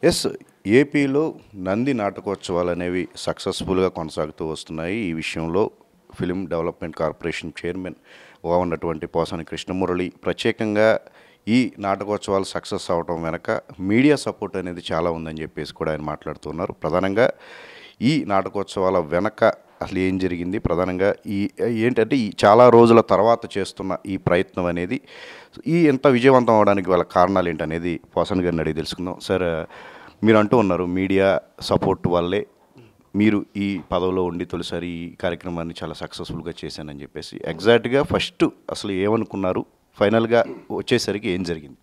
Yes ఏపీలో నంది నాటకోత్సవాలు అనేవి సక్సెస్ఫుల్గా కొనసాగుతూ వస్తున్నాయి ఈ విషయంలో ఫిలిం డెవలప్మెంట్ కార్పొరేషన్ చైర్మన్ గా ఉన్నటువంటి పోసాని కృష్ణమురళి ప్రత్యేకంగా ఈ నాటకోత్సవాలు సక్సెస్ అవడం వెనక మీడియా సపోర్ట్ అనేది చాలా ఉందని చెప్పేసి కూడా ఆయన మాట్లాడుతున్నారు ప్రధానంగా ఈ నాటకోత్సవాల వెనక అసలు ఏం జరిగింది ప్రధానంగా ఈ ఏంటంటే ఈ చాలా రోజుల తర్వాత చేస్తున్న ఈ ప్రయత్నం అనేది ఈ ఎంత విజయవంతం అవడానికి వాళ్ళ కారణాలు ఏంటనేది పోసన్ గారిని అడిగి తెలుసుకుందాం సార్ మీరు అంటూ ఉన్నారు మీడియా సపోర్ట్ వల్లే మీరు ఈ పదవిలో ఉండి తొలిసారి ఈ కార్యక్రమాన్ని చాలా సక్సెస్ఫుల్గా చేశానని చెప్పేసి ఎగ్జాక్ట్గా ఫస్ట్ అసలు ఏమనుకున్నారు ఫైనల్గా వచ్చేసరికి ఏం జరిగింది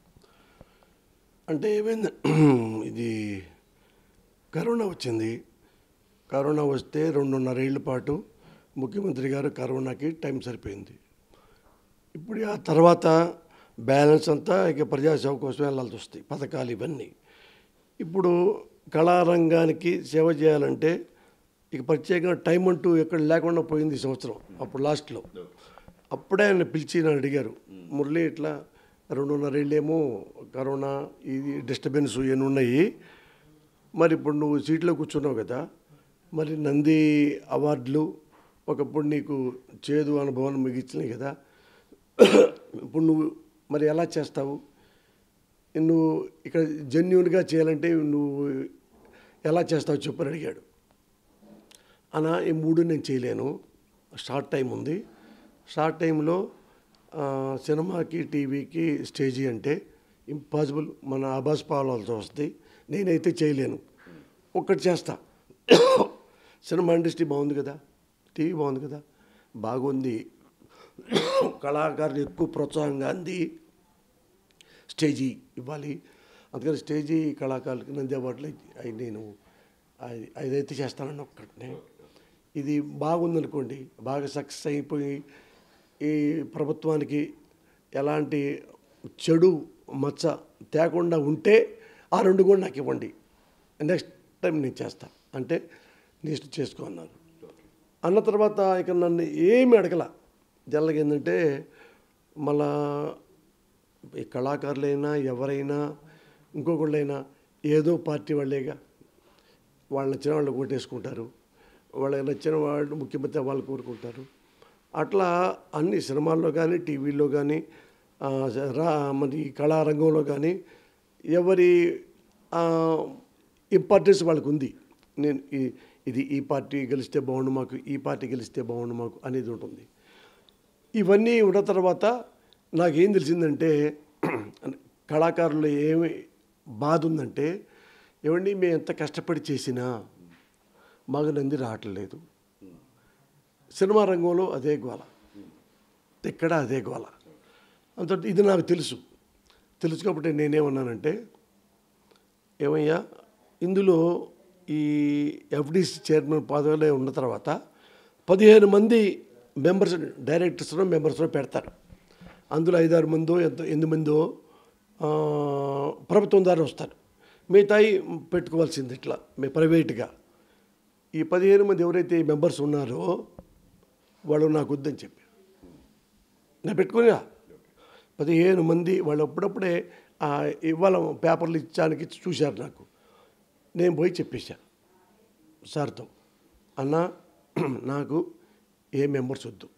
అంటే ఏమైంది ఇది కరోనా వచ్చింది కరోనా వస్తే రెండున్నర ఏళ్ళ పాటు ముఖ్యమంత్రి గారు కరోనాకి టైం సరిపోయింది ఇప్పుడు ఆ తర్వాత బ్యాలెన్స్ అంతా ఇక ప్రజాసేవ కోసం వెళ్ళాల్సి వస్తాయి పథకాలు ఇవన్నీ ఇప్పుడు కళారంగానికి సేవ చేయాలంటే ఇక ప్రత్యేకంగా టైం అంటూ ఎక్కడ లేకుండా పోయింది ఈ సంవత్సరం అప్పుడు లాస్ట్లో అప్పుడే ఆయన పిలిచి నన్ను అడిగారు మురళి ఇట్లా రెండున్నర ఏళ్ళేమో కరోనా ఇది డిస్టర్బెన్స్ ఇవన్నీ ఉన్నాయి మరి ఇప్పుడు నువ్వు సీట్లో కూర్చున్నావు కదా మరి నంది అవార్డులు ఒకప్పుడు నీకు చేదు అనుభవం మిగిల్చినాయి కదా ఇప్పుడు నువ్వు మరి ఎలా చేస్తావు నువ్వు ఇక్కడ జెన్యున్గా చేయాలంటే నువ్వు ఎలా చేస్తావు చెప్పని అడిగాడు అన్న ఈ మూడు నేను చేయలేను షార్ట్ టైం ఉంది షార్ట్ టైంలో ఆ, సినిమాకి టీవీకి స్టేజీ అంటే ఇంపాసిబుల్ మన అబాస్ పావాల్సి వస్తుంది నేనైతే చేయలేను ఒక్కటి చేస్తా సినిమా ఇండస్ట్రీ బాగుంది కదా టీవీ బాగుంది కదా బాగుంది కళాకారులు ఎక్కువ ప్రోత్సాహంగా అంది స్టేజీ ఇవ్వాలి అందుకని స్టేజీ కళాకారులకి నంది అవార్డులు అవి నేను అది- అదైతే చేస్తానని ఒక్కటే ఇది బాగుందనుకోండి బాగా సక్సెస్ అయిపోయి ఈ ప్రభుత్వానికి ఎలాంటి చెడు మచ్చ తేకుండా ఉంటే ఆ రెండు కూడా నాకు ఇవ్వండి నెక్స్ట్ టైం నేను చేస్తా అంటే నెక్స్ట్ చేసుకో అన్నారు అన్న తర్వాత ఇక నన్ను ఏమి అడగల జల్లగా ఏంటంటే మళ్ళా ఈ కళాకారులైనా ఎవరైనా ఇంకొకళ్ళైనా ఏదో పార్టీ వాళ్ళేగా వాళ్ళు నచ్చిన వాళ్ళు ఓటేసుకుంటారు వాళ్ళకి నచ్చిన వాళ్ళు ముఖ్యమంత్రి వాళ్ళు కోరుకుంటారు అట్లా అన్ని సినిమాల్లో కానీ టీవీలో కానీ ఆ, రా మరి కళారంగంలో కానీ ఎవరి ఇంపార్టెన్స్ వాళ్ళకు ఉంది నేను ఈ- ఇది ఈ పార్టీ గెలిస్తే బాగుండు మాకు ఈ పార్టీ గెలిస్తే బాగుండు మాకు అనేది ఉంటుంది ఇవన్నీ ఉన్న తర్వాత నాకేం తెలిసిందంటే కళాకారులు ఏమి బాధ ఉందంటే ఏమండి మేము ఎంత కష్టపడి చేసినా మాకు నంది రావట్లేదు సినిమా రంగంలో అదే గోల ఇక్కడ అదే గోల అంత ఇది నాకు తెలుసు తెలుసు కాబట్టి నేనేమన్నానంటే ఏమయ్యా ఇందులో ఈ ఎఫ్డిసి చైర్మన్ పదవిలో ఉన్న తర్వాత పదిహేను మంది మెంబర్స్ డైరెక్టర్స్ మెంబర్స్ పెడతారు అందులో ఐదారు మందో ఎంత ఎనిమిది మందో ఆ, ప్రభుత్వం ద్వారా వస్తారు మిగతాయి పెట్టుకోవాల్సింది ఇట్లా మీ ప్రైవేట్గా ఈ పదిహేను మంది ఎవరైతే మెంబర్స్ ఉన్నారో వాళ్ళు నాకు వద్దని చెప్పారు నేను పెట్టుకున్నా పదిహేను మంది వాళ్ళు అప్పుడప్పుడే ఆ, ఇవాళ పేపర్లు ఇచ్చానికి చూశారు నాకు నేను పోయి చెప్పేశా సార్తో అన్న నాకు ఏ మెంబర్స్ వద్దు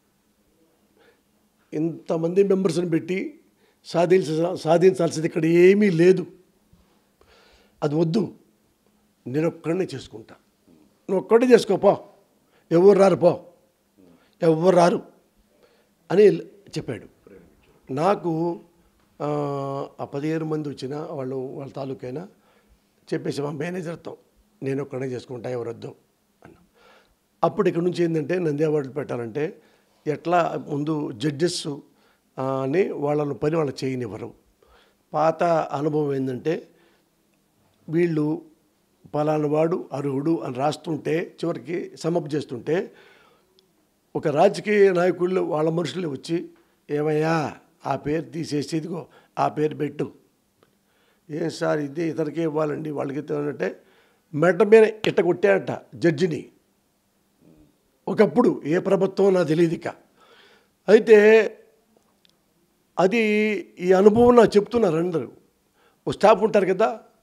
ఇంతమంది మెంబర్స్ని పెట్టి సాధించ సాధించాల్సింది ఇక్కడ ఏమీ లేదు అది వద్దు నేను ఒక్కడనే చేసుకుంటా నువ్వు ఒక్కడే చేసుకోపో ఎవరు రారు పో ఎవరు రారు అని చెప్పాడు నాకు ఆ, ఆ పదిహేను మంది వచ్చిన వాళ్ళు వాళ్ళ తాలూకైనా చెప్పేసి మా మేనేజర్తో నేను ఒక్కడే చేసుకుంటా ఎవరొద్దు అన్న అప్పుడు ఇక్కడ నుంచి ఏంటంటే నంది అవార్డులు పెట్టాలంటే ఎట్లా ముందు జడ్జెస్ అని వాళ్ళను పని వాళ్ళు చేయనివ్వరు పాత అనుభవం ఏంటంటే వీళ్ళు పలానా వాడు అర్హుడు అని రాస్తుంటే చివరికి సమప్ చేస్తుంటే ఒక రాజకీయ నాయకుళ్ళు వాళ్ళ మనుషులు వచ్చి ఏమయ్యా ఆ పేరు తీసేసి ఇదిగో ఆ పేరు పెట్టు ఏం సార్ ఇది ఇతనికే ఇవ్వాలండి వాళ్ళకి అంటే మెడ మీద ఇట్ట కొట్టాడట జడ్జిని ఒకప్పుడు ఏ ప్రభుత్వం నాకు తెలియదు ఇక అయితే అది ఈ అనుభవం నాకు చెప్తున్నారు అందరూ ఓ స్టాఫ్ ఉంటారు కదా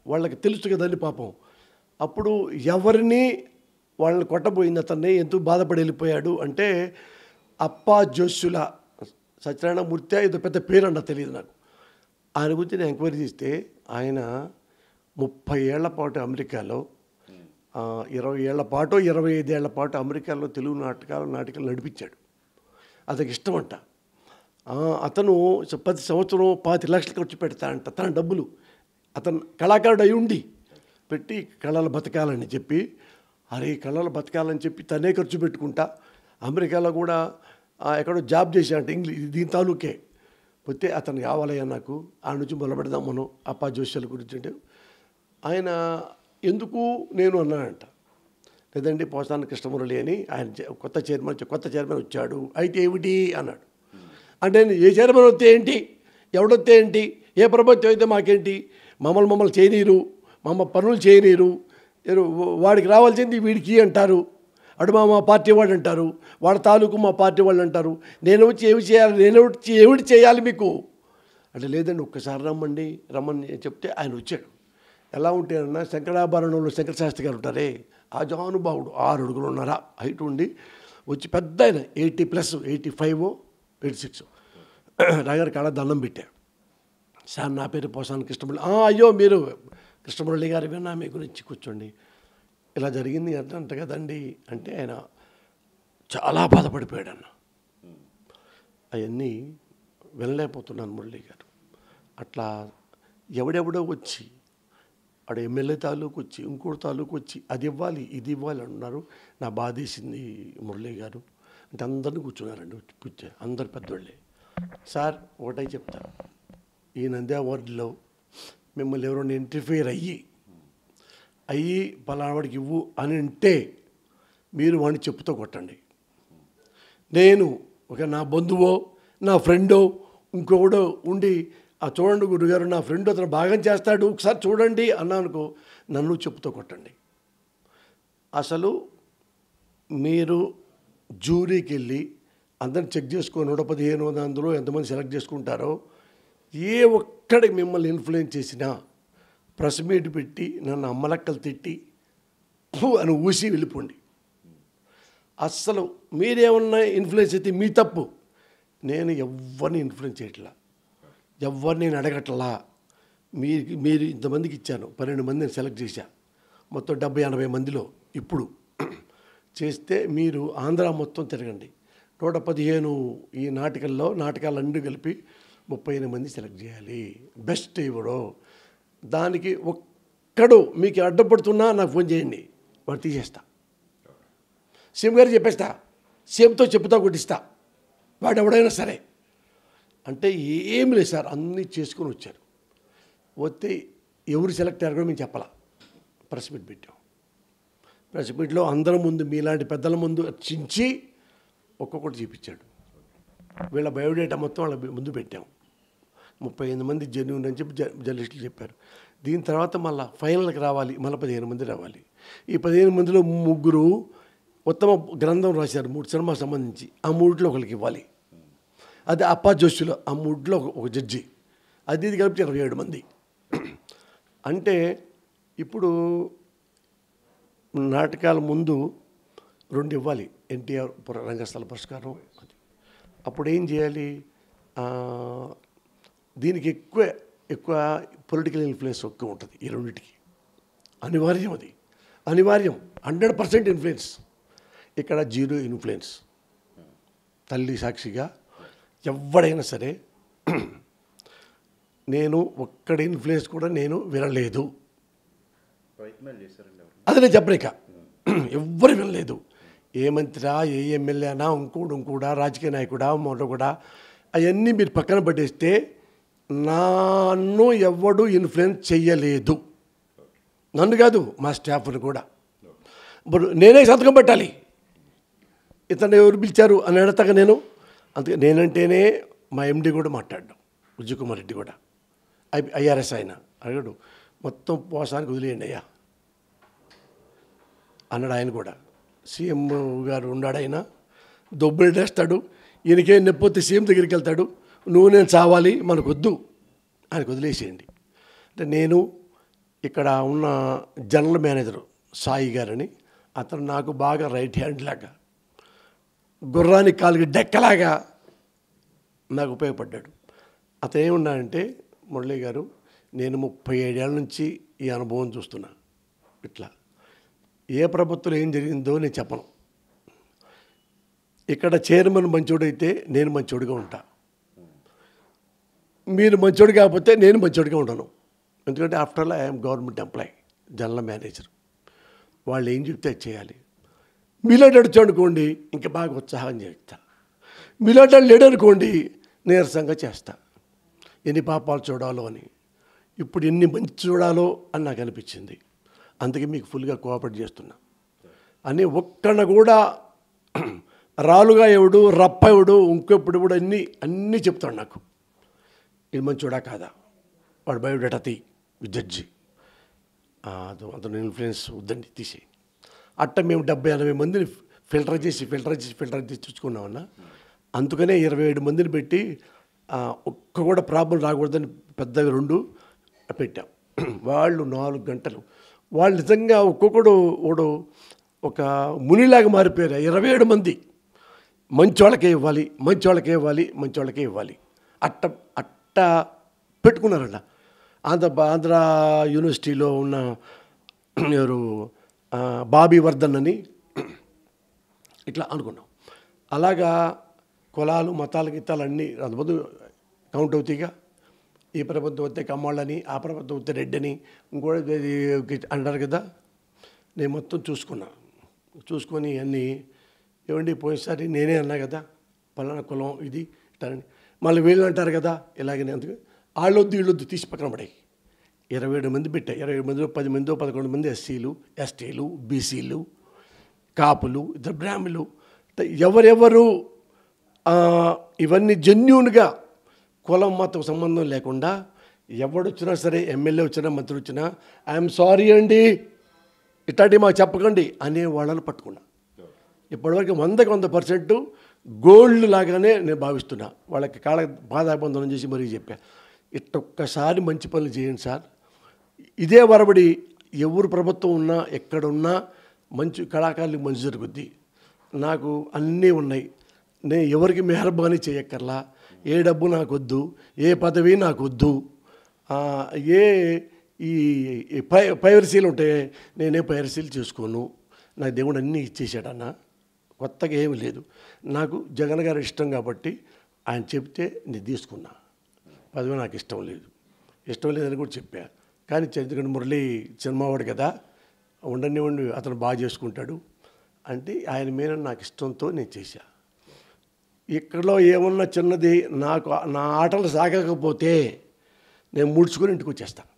వాళ్ళకి తెలుసు కదండి పాపం అప్పుడు ఎవరిని వాళ్ళని కొట్టబోయింది అతన్ని ఎందుకు బాధపడి వెళ్ళిపోయాడు అంటే అప్పా జోషుల సత్యనారాయణ మూర్తి ఇది పెద్ద పేరు అన్న తెలియదు నాకు ఆయన గురించి నేను ఎంక్వైరీ చేస్తే ఆయన ముప్పై ఏళ్ల పాటు అమెరికాలో ఆ, ఇరవై ఏళ్ల పాటు ఇరవై ఐదేళ్ల పాటు అమెరికాలో తెలుగు నాటకాలు నాటకాలు నడిపించాడు అతనికి ఇష్టం అంట ఆ, అతను స- ప్రతి సంవత్సరం పాతి లక్షలు ఖర్చు పెడతా అంట తన డబ్బులు అతను కళాకారుడు అయి ఉండి పెట్టి కళలు బతకాలని చెప్పి అరే కళలు బతకాలని చెప్పి తనే ఖర్చు పెట్టుకుంటా అమెరికాలో కూడా ఆ, ఎక్కడో జాబ్ చేశాడంట ఇంగ్లీష్ దీని తాలూకే పోతే అతను కావాలయ్యా నాకు ఆ నుంచి మొదలు పెడదాం మనం అప్పా జోష్యాల గురించి అంటే ఆయన ఎందుకు నేను అన్నానంట లేదండి పోసాన కృష్ణమురళి అని ఆయన చే- కొత్త చైర్మన్ వచ్చి- కొత్త చైర్మన్ వచ్చాడు అయితే ఏమిటి అన్నాడు అంటే నేను ఏ చైర్మన్ వస్తే ఏంటి ఎవడొస్తే ఏంటి ఏ ప్రభుత్వం అయితే మాకేంటి మమ్మల్ని మమ్మల్ని చేయనీరు మమ్మ పనులు చేయనీరు ఏరు- వాడికి రావాల్సింది వీడికి అంటారు అటు మా మా పార్టీ వాడు అంటారు వాడి తాలూకు మా పార్టీ వాళ్ళు అంటారు నేను వచ్చి ఏమి చేయాలి నేను వచ్చి ఏమిటి చేయాలి మీకు అంటే లేదండి ఒక్కసారి రమ్మండి రమ్మని చెప్తే ఆయన వచ్చాడు ఎలా ఉంటేనన్నా శంకరాభరణంలో శంకరశాస్త్రి గారు ఉంటారే ఆ జానుభావుడు ఆరు అడుగులు ఉన్నారా హైట్ ఉండి వచ్చి పెద్ద ఆయన eighty plus eighty five eighty six రాగారు కాడ దండం పెట్టారు సార్ నా పేరు పోసాను కృష్ణమురళి "ఆ, అయ్యో మీరు కృష్ణమురళి గారు విన్నా మీ గురించి కూర్చోండి ఇలా జరిగింది అంట కదండి అంటే ఆయన చాలా బాధపడిపోయాడు అన్న అవన్నీ వెళ్ళలేకపోతున్నాను మురళి గారు అట్లా ఎవడెవడో వచ్చి ఆడ ఎమ్మెల్యే తాలూకు వచ్చి ఇంకోటి తాలూకు వచ్చి అది ఇవ్వాలి ఇది ఇవ్వాలి అంటున్నారు నా బాధేసింది మురళి గారు అంటే అందరిని కూర్చున్నారండి వచ్చి పూజ అందరు పెద్దోళ్ళే సార్ ఒకటే చెప్తాను ఈ నంది అవార్డులో మిమ్మల్ని ఎవరైనా ఇంటర్ఫియర్ అయ్యి అయ్యి పలానావాడికి ఇవ్వు అని అంటే మీరు వాడిని చెప్పుతో కొట్టండి నేను ఒక నా బంధువో నా ఫ్రెండో ఇంకొకడో ఉండి ఆ చూడండి గురుగారు నా ఫ్రెండ్ అతను బాగా చేస్తాడు ఒకసారి చూడండి అన్నానుకో నన్ను చెప్పుతో కొట్టండి అసలు మీరు జూరీకి వెళ్ళి అందరిని చెక్ చేసుకొని నూట పదిహేను వందల అందులో ఎంతమంది సెలెక్ట్ చేసుకుంటారో ఏ ఒక్కడి మిమ్మల్ని ఇన్ఫ్లుయెన్స్ చేసినా ప్రెస్ మీట్ పెట్టి నన్ను అమ్మలక్కలు తిట్టి ఫు అని ఊసి వెళ్ళిపోండి అస్సలు మీరేమన్నా ఇన్ఫ్లుయెన్స్ అయితే మీ తప్పు నేను ఎవరిని ఇన్ఫ్లుయెన్స్ చేయట్లా ఎవరిని నేను అడగట్లా మీరు మీరు ఇంతమందికి ఇచ్చాను పన్నెండు మందిని సెలెక్ట్ చేశా మొత్తం డెబ్బై ఎనభై మందిలో ఇప్పుడు చేస్తే మీరు ఆంధ్ర మొత్తం తిరగండి నూట పదిహేను ఈ నాటకాల్లో నాటకాలన్నీ కలిపి ముప్పై ఎనిమిది మంది సెలెక్ట్ చేయాలి బెస్ట్ ఇవ్వడు దానికి ఒక్కడు మీకు అడ్డపడుతున్నా నాకు ఫోన్ చేయండి వాడు తీసేస్తా సీఎం గారు చెప్పేస్తా సీఎంతో చెప్పుతా కొట్టిస్తా వాడు ఎవడైనా సరే అంటే ఏమి లేదు సార్ అన్నీ చేసుకొని వచ్చారు వస్తే ఎవరు సెలెక్ట్ అయ్యారు కూడా మేము చెప్పాలా ప్రెస్ మీట్ పెట్టాం ప్రెస్ మీట్లో అందరి ముందు మీలాంటి పెద్దల ముందు చించి ఒక్కొక్కటి చూపించాడు వీళ్ళ బయోడేటా మొత్తం వాళ్ళ ముందు పెట్టాం ముప్పై ఎనిమిది మంది జెన్యున్ అని చెప్పి జ- జర్నలిస్టులు చెప్పారు దీని తర్వాత మళ్ళీ ఫైనల్కి రావాలి మళ్ళీ పదిహేను మంది రావాలి ఈ పదిహేను మందిలో ముగ్గురు ఉత్తమ గ్రంథం రాశారు మూడు సినిమా సంబంధించి ఆ మూడిలో ఒకరికి ఇవ్వాలి అది అప్పా జోషిలో ఆ మూడిలో ఒక- ఒక జడ్జి అది ఇది కలిపి ఇరవై ఏడు మంది అంటే ఇప్పుడు నాటకాల ముందు రెండు ఇవ్వాలి ఎన్టీఆర్ పుర- రంగస్థల పురస్కారం అది అప్పుడు ఏం చేయాలి ఆ, దీనికి ఎక్కువ ఎక్కువ పొలిటికల్ ఇన్ఫ్లుయెన్స్ ఎక్కువ ఉంటుంది ఈ రెండింటికి అనివార్యం అది అనివార్యం హండ్రెడ్ పర్సెంట్ ఇన్ఫ్లుయెన్స్ ఇక్కడ జీరో ఇన్ఫ్లుయెన్స్ తల్లి సాక్షిగా ఎవడైనా సరే నేను ఒక్కడి ఇన్ఫ్లుయెన్స్ కూడా నేను వినలేదు ప్రయత్నాలు చేశారండి ఎవరు అది నేను చెప్పలేక ఎవ్వరు వినలేదు ఏ మంత్రా ఏ ఎమ్మెల్యేనా ఇంకోడు ఇంకోడా రాజకీయ నాయకుడా కూడా అవన్నీ మీరు పక్కన పట్టేస్తే నన్ను ఎవ్వడు ఇన్ఫ్లుయెన్స్ చెయ్యలేదు నన్ను కాదు మా స్టాఫ్ని కూడా ఇప్పుడు నేనే సంతకం పెట్టాలి ఇతను ఎవరు పిలిచారు అని అడతాక నేను అందుకే నేనంటేనే మా ఎండి కూడా మాట్లాడ్డాం విజయ్ కుమార్ రెడ్డి కూడా ఐ ఐఆర్ఎస్ ఆయన అడిగాడు మొత్తం పోసానికి వదిలేయండి అయ్యా అన్నాడు ఆయన కూడా సీఎం గారు ఉన్నాడు ఆయన దొబ్బెడేస్తాడు ఈయనకే నొప్పొస్తే సీఎం దగ్గరికి వెళ్తాడు నువ్వు నేను చావాలి మనకు వద్దు ఆయనకు వదిలేసేయండి అంటే నేను ఇక్కడ ఉన్న జనరల్ మేనేజర్ సాయి గారని అతను నాకు బాగా రైట్ హ్యాండ్ లాగా గుర్రాని కాలుకి డెక్కలాగా నాకు ఉపయోగపడ్డాడు అతను ఏమన్నాడంటే మురళీ గారు నేను ముప్పై ఏడేళ్ళ నుంచి ఈ అనుభవం చూస్తున్నా ఇట్లా ఏ ప్రభుత్వం ఏం జరిగిందో నేను చెప్పను ఇక్కడ చైర్మన్ మంచోడైతే నేను మంచోడిగా ఉంటా మీరు మంచోడు కాకపోతే నేను మంచోడిగా ఉండను ఎందుకంటే after all I'm government employee general manager వాళ్ళు ఏం చెప్తే అది చేయాలి మీలో నడుచు అనుకోండి ఇంకా బాగా ఉత్సాహం చేస్తా మీలో లేడు అనుకోండి నీరసంగా చేస్తా ఎన్ని పాపాలు చూడాలో అని ఇప్పుడు ఎన్ని మంచి చూడాలో అని నాకు అనిపించింది అందుకే మీకు ఫుల్గా కోఆపరేట్ చేస్తున్నా అని ఒక్కన కూడా రాలుగా ఎవడు రప్ప ఎవడు ఇంకెప్పుడు కూడా అన్నీ అన్నీ చెప్తాడు నాకు ఇది మంచోడా కాదా వాడు బయోడేటా తీ జడ్జి అతను అతను ఇన్ఫ్లుయెన్స్ వద్దండి తీసేయి అట్ట మేము డెబ్బై ఎనభై మందిని ఫిల్టర్ చేసి ఫిల్టర్ చేసి ఫిల్టర్ చేసి తెచ్చుకున్నామన్నా అందుకనే ఇరవై ఏడు మందిని పెట్టి ఆ, ఒక్క కూడా ప్రాబ్లం రాకూడదని పెద్దగా రెండు పెట్టాం వాళ్ళు నాలుగు గంటలు వాళ్ళు నిజంగా ఒక్కొక్కడు ఒకడు ఒక మునిలాగా మారిపోయారు ఇరవై ఏడు మంది మంచోళ్ళకే ఇవ్వాలి మంచోళ్ళకే ఇవ్వాలి మంచోళ్ళకే ఇవ్వాలి అట్ట అట్ట పెట్టుకున్నారంట ఆంధ్ర ఆంధ్ర యూనివర్సిటీలో ఉన్న ఎవరు ఆ, బాబీ వర్ధన్ అని ఇట్లా అనుకున్నాం అలాగా కులాలు మతాలు గీతాలు అన్నీ అంతమంది కౌంట్ అవుతాయిగా ఈ ప్రభుత్వం వస్తే కమ్మాళ్ళని ఆ ప్రభుత్వం వస్తే రెడ్డని ఇంకోటి ఇది అంటారు కదా నేను మొత్తం చూసుకున్నా చూసుకొని అన్నీ ఏమండి పోయినసారి నేనే అన్నా కదా పలానా కులం ఇది ఇట్లా అని మళ్ళీ వీళ్ళు అంటారు కదా ఇలాగనే అందుకు వాళ్ళొద్దు వీళ్ళొద్దు తీసి పక్కన పడాయి ఇరవై ఏడు మంది పెట్టాయి ఇరవై ఏడు మందిలో పది మందో పదకొండు మంది ఎస్సీలు ఎస్టీలు బీసీలు కాపులు ఇద్దరు బ్రాహ్మణులు అంటే ఎవరెవరు ఆ, ఇవన్నీ జెన్యున్గా కులం మతం సంబంధం లేకుండా ఎవడొచ్చినా సరే ఎమ్మెల్యే వచ్చినా మంత్రి వచ్చినా ఐఎమ్ సారీ అండి ఇట్లాంటివి మాకు చెప్పకండి అనే వాళ్ళని పట్టుకున్నా ఇప్పటివరకు వందకి వంద పర్సెంట్ గోల్డ్ లాగానే నేను భావిస్తున్నా వాళ్ళకి కాళ్ళ బాధాబంధనం చేసి మరీ చెప్పా ఇట్టొక్కసారి మంచి పనులు చేయండి సార్ ఇదే వరబడి ఎవరు ప్రభుత్వం ఉన్నా ఎక్కడున్నా మంచి కళాకారులకు మంచి జరుగుద్ది నాకు అన్నీ ఉన్నాయి నేను ఎవరికి మెహర్బానీ చేయక్కర్లా ఏ డబ్బు నాకు వద్దు ఏ పదవి నాకు వద్దు ఆ, ఏ ఈ ఈ పై పైరసీలు ఉంటే నేనే పైరసీలు చేసుకోను నాకు దేవుడు అన్నీ ఇచ్చేసాడన్న కొత్తగా ఏమీ లేదు నాకు జగన్ గారు ఇష్టం కాబట్టి ఆయన చెప్తే నేను తీసుకున్నా పదవి నాకు ఇష్టం లేదు ఇష్టం లేదని కూడా చెప్పా కానీ చంద్రగడ్ మురళి సినిమావాడు కదా ఉండనివ్వండి అతను బాగా చేసుకుంటాడు అంటే ఆయన మీద నాకు ఇష్టంతో నేను చేశా ఇక్కడలో ఏమన్నా చిన్నది నాకు నా ఆటలు సాగకపోతే నేను ముడుచుకొని ఇంటికి వచ్చేస్తాను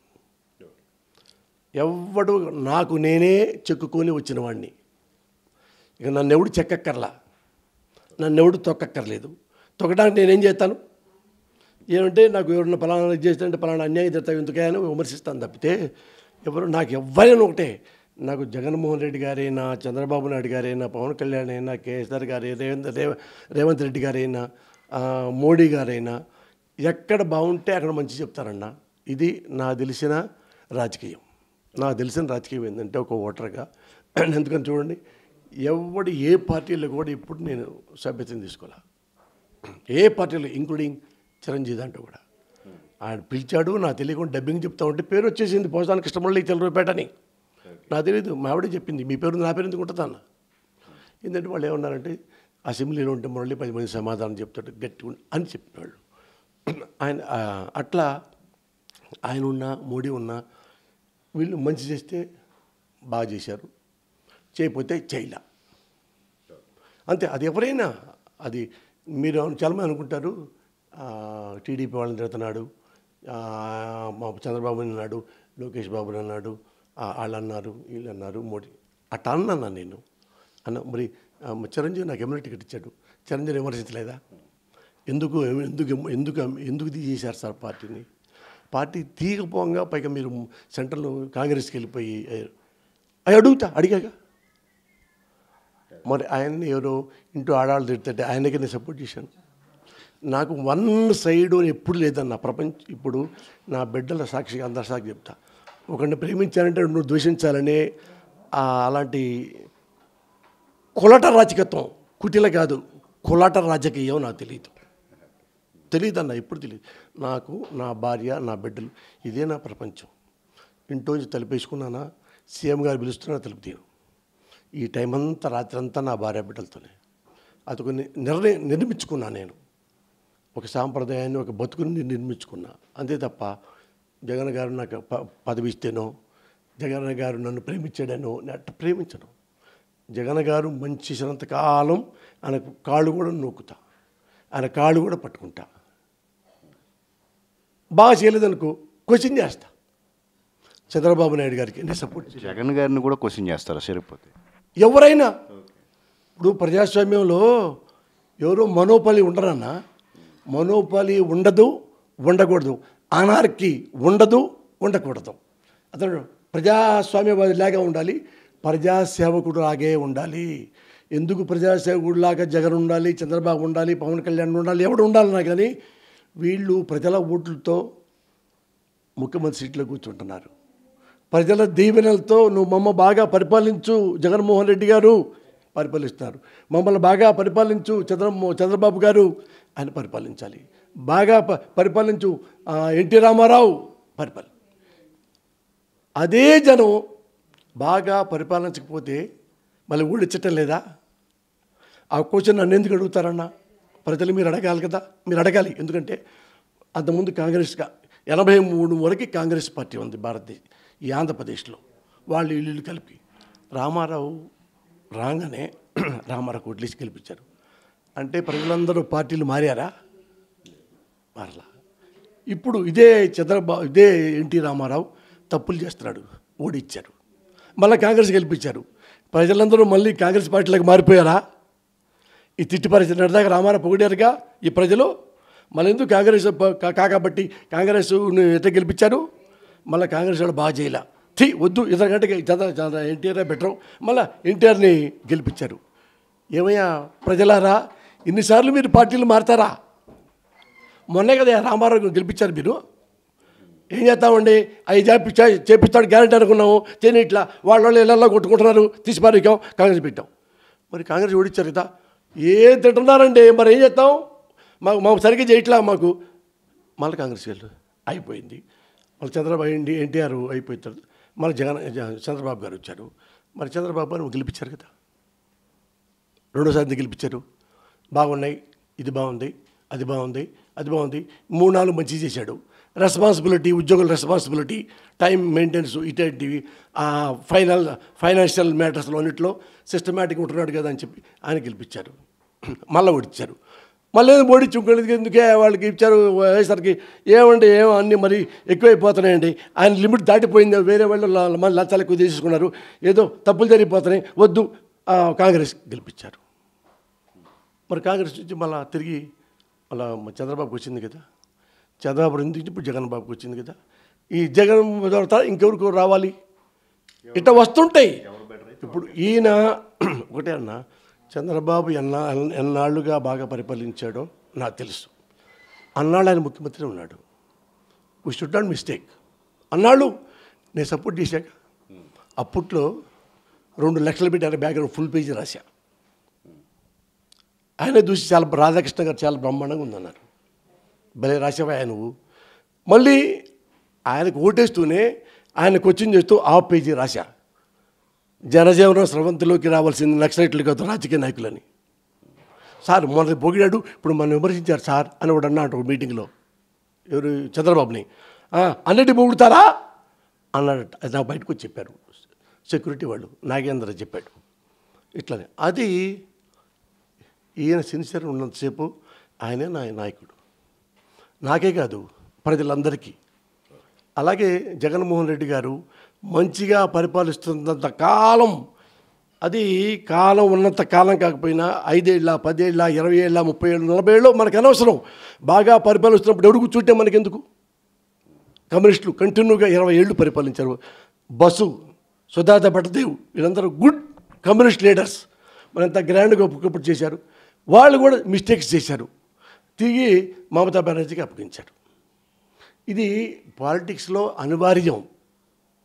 ఎవ్వడు నాకు నేనే చెక్కుకొని వచ్చిన వాడిని ఇక నన్ను ఎవడు చెక్కక్కర్లా నన్ను ఎవడు తొక్కక్కర్లేదు తొక్కడానికి నేనేం చేస్తాను ఏమంటే నాకు ఎవరన్నా పలానా ఇది చేస్తుంటే పలానా అన్యాయం జరుగుతాయి ఎందుకని విమర్శిస్తాను తప్పితే ఎవరు నాకు ఎవరైనా ఒకటే నాకు జగన్మోహన్ రెడ్డి గారైనా చంద్రబాబు నాయుడు గారైనా పవన్ కళ్యాణ్ అయినా కేసీఆర్ గారు రేవంత్ రేవ రేవంత్ రెడ్డి గారైనా ఆ, మోడీ గారైనా ఎక్కడ బాగుంటే అక్కడ మంచి చెప్తారన్న ఇది నాకు తెలిసిన రాజకీయం నాకు తెలిసిన రాజకీయం ఏంటంటే ఒక ఓటర్గా ఎందుకని చూడండి ఎవడు ఏ పార్టీలో కూడా ఇప్పుడు నేను సభ్యతను తీసుకోలే ఏ పార్టీలో ఇంక్లూడింగ్ చిరంజీవి దాంట్లో కూడా ఆయన పిలిచాడు నాకు తెలియకుండా డబ్బింగ్ చెప్తా ఉంటే పేరు వచ్చేసింది పోసానికి కృష్ణమల్లి తెల్లరూపేట అని నాకు తెలియదు మా ఆవిడే చెప్పింది మీ పేరు నా పేరు ఎందుకు ఉంటుంది అన్న ఏంటంటే వాళ్ళు ఏమన్నారంటే అసెంబ్లీలో ఉంటే మురళి పది మంది సమాధానం చెప్తాడు గట్టి అని చెప్పినాళ్ళు ఆయన ఆ, అట్లా ఆయన ఉన్నా మోడీ ఉన్నా వీళ్ళు మంచి చేస్తే బాగా చేశారు చేయకపోతే చేయలే అంతే అది ఎవరైనా అది మీరు చాలామంది అనుకుంటారు ఆ, టీడీపీ వాళ్ళని తిడుతున్నాడు ఆ, మా చంద్రబాబు అన్నాడు లోకేష్ బాబు అన్నాడు ఆ, వాళ్ళు అన్నారు వీళ్ళు అన్నారు మోడీ అట్లా అన్నా నేను అన్న మరి ఆ, చిరంజీవి నాకు ఎమ్మెల్యే టికెట్ ఇచ్చాడు చిరంజీవి విమర్శించలేదా ఎందుకు ఎందుకు ఎందుకు ఎందుకు తీసేశారు సార్ పార్టీని పార్టీ తీయకపోగా పైగా మీరు సెంట్రల్ కాంగ్రెస్కి వెళ్ళిపోయి అయ్యారు. అవి అడుగుతా అడిగాక మరి ఆయన్ని ఎవరో ఇంటూ ఆడాళ్ళు తిడుతుంటే ఆయనకి నేను సపోర్ట్ చేశాను నాకు వన్ సైడ్ అని ఎప్పుడు లేదన్న ప్రపంచం ఇప్పుడు నా బిడ్డల సాక్షిగా అందరి సాక్షి చెప్తా ఒకరిని ప్రేమించాలంటే నువ్వు ద్వేషించాలనే ఆ అలాంటి కులట రాజకీయత్వం కుటిల కాదు కులట రాజకీయం నాకు తెలియదు తెలియదు అన్న ఎప్పుడు తెలియదు నాకు నా భార్య నా బిడ్డలు ఇదే నా ప్రపంచం ఇంట్లోంచి తలుపేసుకున్నానా సీఎం గారు పిలుస్తున్నా తలుపు తీయను ఈ టైం అంతా రాత్రి అంతా నా భార్య బిడ్డలతోనే అది కొన్ని నిర్ణయం నిర్మించుకున్నా నేను ఒక సాంప్రదాయాన్ని ఒక బతుకుని నేను నిర్మించుకున్నా అంతే తప్ప జగన్ గారు నాకు ప పదవి ఇస్తేనో జగన్ గారు నన్ను ప్రేమించాడనో నేను అట్ట ప్రేమించను జగన్ గారు మంచి చేసినంత కాలం ఆయన కాళ్ళు కూడా నొక్కుతా ఆయన కాళ్ళు కూడా పట్టుకుంటా బాగా చేయలేదనుకో క్వశ్చన్ చేస్తా చంద్రబాబు నాయుడు గారికి నేను సపోర్ట్ చేస్తాను జగన్ గారిని కూడా క్వశ్చన్ చేస్తారా సరిపోతే ఎవరైనా ఇప్పుడు ప్రజాస్వామ్యంలో ఎవరో మనోపలి ఉండరన్నా మనోపలి ఉండదు ఉండకూడదు అనార్కి ఉండదు ఉండకూడదు అతను ప్రజాస్వామ్యవాదిలాగా ఉండాలి ప్రజాసేవకుడు లాగే ఉండాలి ఎందుకు ప్రజాసేవకుడిలాగా జగన్ ఉండాలి చంద్రబాబు ఉండాలి పవన్ కళ్యాణ్ ఉండాలి ఎవడు ఉండాలన్నా కానీ వీళ్ళు ప్రజల ఓట్లతో ముఖ్యమంత్రి సీట్లో కూర్చుంటున్నారు ప్రజల దీవెనలతో నువ్వు మమ్మ బాగా పరిపాలించు జగన్మోహన్ రెడ్డి గారు పరిపాలిస్తున్నారు మమ్మల్ని బాగా పరిపాలించు చంద్ర చంద్రబాబు గారు ఆయన పరిపాలించాలి బాగా ప- పరిపాలించు ఆ, ఎన్టీ రామారావు పరిపాలి అదే జనం బాగా పరిపాలించకపోతే మళ్ళీ ఊళ్ళు ఇచ్చటం లేదా ఆ క్వశ్చన్ నన్ను ఎందుకు అడుగుతారన్న ప్రజలు మీరు అడగాలి కదా మీరు అడగాలి ఎందుకంటే అంతకుముందు కాంగ్రెస్గా ఎనభై మూడు వరకు కాంగ్రెస్ పార్టీ ఉంది భారతదేశ్ ఈ ఆంధ్రప్రదేశ్లో వాళ్ళు ఇల్లు కలిపి రామారావు రాగానే రామారావు కొట్లేసి గెలిపించారు అంటే ప్రజలందరూ పార్టీలు మారారా మారలా ఇప్పుడు ఇదే చంద్రబాబు ఇదే ఎన్టీ రామారావు తప్పులు చేస్తున్నాడు ఓడిచ్చారు మళ్ళీ కాంగ్రెస్ గెలిపించారు ప్రజలందరూ మళ్ళీ కాంగ్రెస్ పార్టీలకు మారిపోయారా ఈ తిట్టి పరిస్థితి నడదాకా రామారావు పొగిడారుగా ఈ ప్రజలు మళ్ళీ ఎందుకు కాంగ్రెస్ ప- కా- కాకబట్టి కాంగ్రెస్ ఎట్ట గెలిపించారు మళ్ళీ కాంగ్రెస్ వాళ్ళు బాగా చేయలే థీ వద్దు ఇతర గంటకి చంద్ర చంద్ర ఎన్టీఆర్ బెటర్ మళ్ళీ ఎన్టీఆర్ని గెలిపించారు ఏమయ్యా ప్రజలారా ఇన్నిసార్లు మీరు పార్టీలు మారతారా మొన్నే కదా రామారావు గెలిపించారు మీరు ఏం చేస్తామండి అవి చేపి చే- చేపిస్తాడు గ్యారెంటీ అనుకున్నాము చేయని ఇట్లా వాళ్ళ వాళ్ళు ఇళ్ళల్లో కొట్టుకుంటున్నారు తీసి పారికాం కాంగ్రెస్ పెట్టాం మరి కాంగ్రెస్ ఓడిచ్చారు కదా ఏం తింటున్నారండి మరి ఏం చేస్తాం మాకు మాకు సరిగ్గా చేయట్లా మాకు మళ్ళీ కాంగ్రెస్ వెళ్ళు అయిపోయింది మళ్ళీ చంద్రబాబు ఎన్టీ ఎన్టీఆర్ అయిపోతారు మళ్ళీ జగన్ జ- చంద్రబాబు గారు వచ్చారు మరి చంద్రబాబు గారు గెలిపించారు కదా రెండోసారి గెలిపించారు బాగున్నాయి ఇది బాగుంది అది బాగుంది అది బాగుంది మూడు నాలుగు మంచి చేశాడు రెస్పాన్సిబిలిటీ ఉద్యోగుల రెస్పాన్సిబిలిటీ టైం మెయింటెనెన్స్ ఇటువంటివి ఆ ఫైనల్ ఫైనాన్షియల్ మ్యాటర్స్లో అన్నింటిలో సిస్టమేటిక్ ఉంటున్నాడు కదా అని చెప్పి ఆయన గెలిపించారు మళ్ళీ ఓడిచ్చారు మళ్ళీ ఏదో ఓడించి ఇంకొకరికి ఎందుకే వాళ్ళకి ఇచ్చారు వేసరికి ఏమండి ఏమో అన్నీ మరి ఎక్కువైపోతున్నాయండి ఆయన లిమిట్ దాటిపోయింది వేరే వాళ్ళు ల- మళ్ళీ లక్షలు ఎక్కువ తీసుకున్నారు ఏదో తప్పులు జరిగిపోతున్నాయి వద్దు ఆ, కాంగ్రెస్ గెలిపించారు మరి కాంగ్రెస్ నుంచి మళ్ళీ తిరిగి మళ్ళీ చంద్రబాబుకి వచ్చింది కదా చంద్రబాబు నుంచి ఇప్పుడు జగన్ బాబుకి వచ్చింది కదా ఈ జగన్ తర్వాత ఇంకెవరికి రావాలి ఇట్లా వస్తుంటాయి ఇప్పుడు ఈయన ఒకటే అన్న చంద్రబాబు ఎన్నా ఎన్నాళ్ళుగా బాగా పరిపాలించాడో నాకు తెలుసు అన్నాళ్ళు ఆయన ముఖ్యమంత్రి ఉన్నాడు వీ షుడ్ నాట్ మిస్టేక్ అన్నాళ్ళు నేను సపోర్ట్ చేశాక అప్పట్లో రెండు లక్షలు పెట్టి ఆయన బ్యాక్గ్రౌండ్ ఫుల్ పేజీ రాశా ఆయన చూసి చాలా రాధాకృష్ణ గారు చాలా బ్రహ్మాండంగా ఉందన్నారు భలే రాసావా నువ్వు మళ్ళీ ఆయనకు ఓటేస్తూనే ఆయన క్వశ్చన్ చేస్తూ హాఫ్ పేజీ రాశా జనజీవనం స్రవంతిలోకి రావాల్సింది నక్సలైట్లు కాదు రాజకీయ నాయకులని సార్ మొన్న పొగిడాడు ఇప్పుడు మనం విమర్శించారు సార్ అని ఒకడు అన్నాడు ఒక మీటింగ్లో ఎవరు చంద్రబాబుని "ఆ, అన్నిటి పొగుడుతారా అన్నాడట అది నాకు బయటకు వచ్చి చెప్పారు సెక్యూరిటీ వాళ్ళు నాగేంద్ర చెప్పాడు ఇట్లానే అది ఈయన సిన్సియర్ ఉన్నంతసేపు ఆయనే నా నాయకుడు నాకే కాదు ప్రజలందరికీ అలాగే జగన్మోహన్ రెడ్డి గారు మంచిగా పరిపాలిస్తున్నంత కాలం అది కాలం ఉన్నంత కాలం కాకపోయినా ఐదేళ్ళ పదేళ్ళ ఇరవై ఏళ్ళ ముప్పై ఏళ్ళు నలభై ఏళ్ళు మనకు అనవసరం బాగా పరిపాలిస్తున్నప్పుడు ఎవడు కూర్చుంటే మనకెందుకు కమ్యూనిస్టులు కంటిన్యూగా ఇరవై ఏళ్ళు పరిపాలించారు బస్సు సుధాత భట్టదేవ్ వీళ్ళందరూ గుడ్ కమ్యూనిస్ట్ లీడర్స్ మనంత గ్రాండ్గా ఒప్పుకప్పుడు చేశారు వాళ్ళు కూడా మిస్టేక్స్ చేశారు తిరిగి మమతా బెనర్జీకి అప్పగించారు ఇది పాలిటిక్స్లో అనివార్యం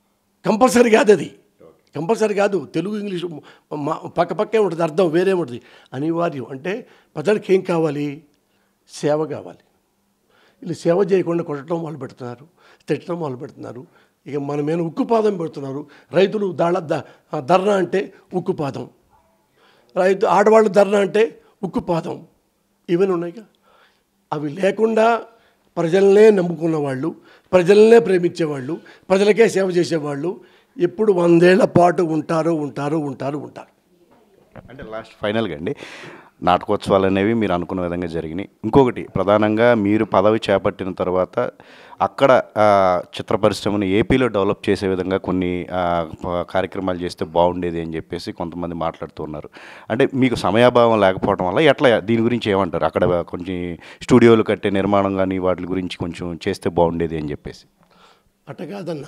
కంపల్సరీ కాదు అది కంపల్సరీ కాదు తెలుగు ఇంగ్లీష్ మా పక్క పక్కే ఉంటుంది అర్థం వేరే ఉంటుంది అనివార్యం అంటే ప్రజలకు ఏం కావాలి సేవ కావాలి వీళ్ళు సేవ చేయకుండా కొట్టడం మొదలు పెడుతున్నారు తిట్టడం మొదలు పెడుతున్నారు ఇక మన మీద ఉక్కుపాదం పెడుతున్నారు రైతులు దాళ ద- ధర్నా అంటే ఉక్కుపాదం రైతు ఆడవాళ్ళు ధర్నా అంటే ఉక్కుపాదం ఇవన్నీ ఉన్నాయిగా అవి లేకుండా ప్రజలనే నమ్ముకున్న వాళ్ళు ప్రజలనే ప్రేమించేవాళ్ళు ప్రజలకే సేవ చేసేవాళ్ళు ఎప్పుడు వందేళ్ల పాటు ఉంటారు ఉంటారు ఉంటారు ఉంటారు అంటే లాస్ట్ ఫైనల్గా అండి నాటకోత్సవాలు అనేవి మీరు అనుకున్న విధంగా జరిగినాయి ఇంకొకటి ప్రధానంగా మీరు పదవి చేపట్టిన తర్వాత అక్కడ ఆ, చిత్ర పరిశ్రమను ఏపీలో డెవలప్ చేసే విధంగా కొన్ని ఆ, ప- కార్యక్రమాలు చేస్తే బాగుండేది అని చెప్పేసి కొంతమంది మాట్లాడుతున్నారు అంటే మీకు సమయాభావం లేకపోవడం వల్ల ఎట్లా దీని గురించి ఏమంటారు అక్కడ కొంచెం స్టూడియోలు కట్టే నిర్మాణం కానీ వాటి గురించి కొంచెం చేస్తే బాగుండేది అని చెప్పేసి అట్ట కాదన్న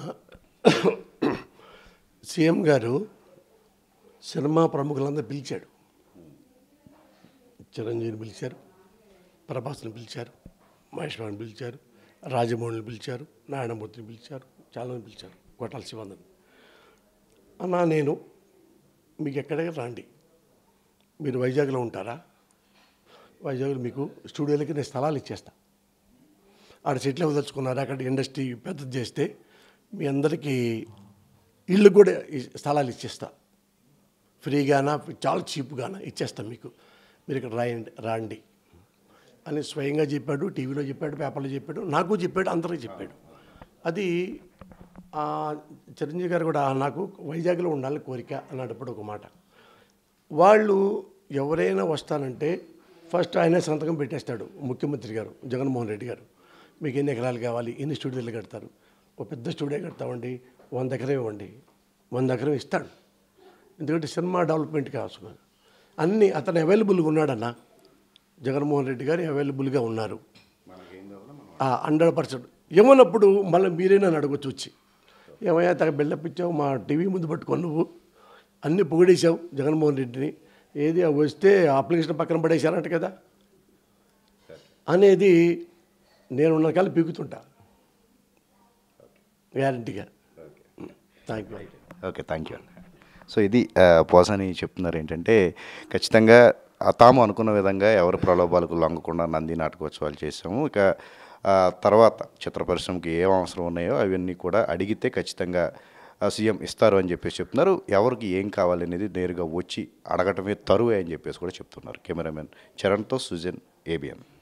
సీఎం గారు సినిమా ప్రముఖులందరూ పిలిచాడు చిరంజీవిని పిలిచారు ప్రభాస్ని పిలిచారు మహేష్ బాబుని పిలిచారు రాజమౌళిని పిలిచారు నారాయణమూర్తిని పిలిచారు చాలామంది పిలిచారు కొట్టాల శివానంద్ అన్నా నేను మీకు ఎక్కడికి రాండి మీరు వైజాగ్లో ఉంటారా వైజాగ్లో మీకు స్టూడియోలకి నేను స్థలాలు ఇచ్చేస్తా ఆడ సెటిల్ అవ్వదలుచుకున్నారు అక్కడ ఇండస్ట్రీ పెద్దది చేస్తే మీ అందరికీ ఇళ్ళు కూడా ఈ- స్థలాలు ఇచ్చేస్తా ఫ్రీగానా చాలా చీప్గానా ఇచ్చేస్తాం మీకు మీరు ఇక్కడ రాయండి రాండి అని స్వయంగా చెప్పాడు టీవీలో చెప్పాడు పేపర్లో చెప్పాడు నాకు చెప్పాడు అందరికీ చెప్పాడు అది ఆ, చిరంజీవి గారు కూడా నాకు వైజాగ్లో ఉండాలని కోరిక అన్నప్పుడు ఒక మాట వాళ్ళు ఎవరైనా వస్తానంటే ఫస్ట్ ఆయనే సంతకం పెట్టేస్తాడు ముఖ్యమంత్రి గారు జగన్మోహన్ రెడ్డి గారు మీకు ఎన్ని ఎకరాలు కావాలి ఎన్ని స్టూడియోలు కడతారు ఒక పెద్ద స్టూడియో కడతామండి వంద ఎకరం ఇవ్వండి వంద ఎకరం ఇస్తాడు ఎందుకంటే సినిమా డెవలప్మెంట్ కావచ్చు అన్నీ అతను అవైలబుల్గా ఉన్నాడన్న జగన్మోహన్ రెడ్డి గారు అవైలబుల్గా ఉన్నారు హండ్రెడ్ పర్సెంట్ ఏమన్నప్పుడు మళ్ళీ మీరే నన్ను అడగొచ్చు వచ్చి ఏమయ్యా తగ బిల్డప్ ఇచ్చావు మా టీవీ ముందు పట్టుకొని నువ్వు అన్నీ పొగిడేశావు జగన్మోహన్ రెడ్డిని ఏది ఆ వస్తే అప్లికేషన్ పక్కన పడేశారంట కదా అనేది నేను ఉన్న కాలం పీకుతుంటా గ్యారంటీగా thank you okay thank you so ఇది ఆ, పోసాని చెప్తున్నారు ఏంటంటే ఖచ్చితంగా ఆ తాము అనుకున్న విధంగా ఎవరి ప్రలోభాలకు లొంగకుండా నంది నాటకోత్సవాలు చేసాము ఇక ఆ, తర్వాత చిత్ర పరిశ్రమకి ఏం అవసరం ఉన్నాయో అవన్నీ కూడా అడిగితే ఖచ్చితంగా ఆ, సీఎం ఇస్తారు అని చెప్పేసి చెప్తున్నారు ఎవరికి ఏం కావాలనేది నేరుగా వచ్చి అడగటమే తరువే అని చెప్పేసి కూడా చెప్తున్నారు కెమెరామెన్ చరణ్తో సుజన్ ఏబిఎన్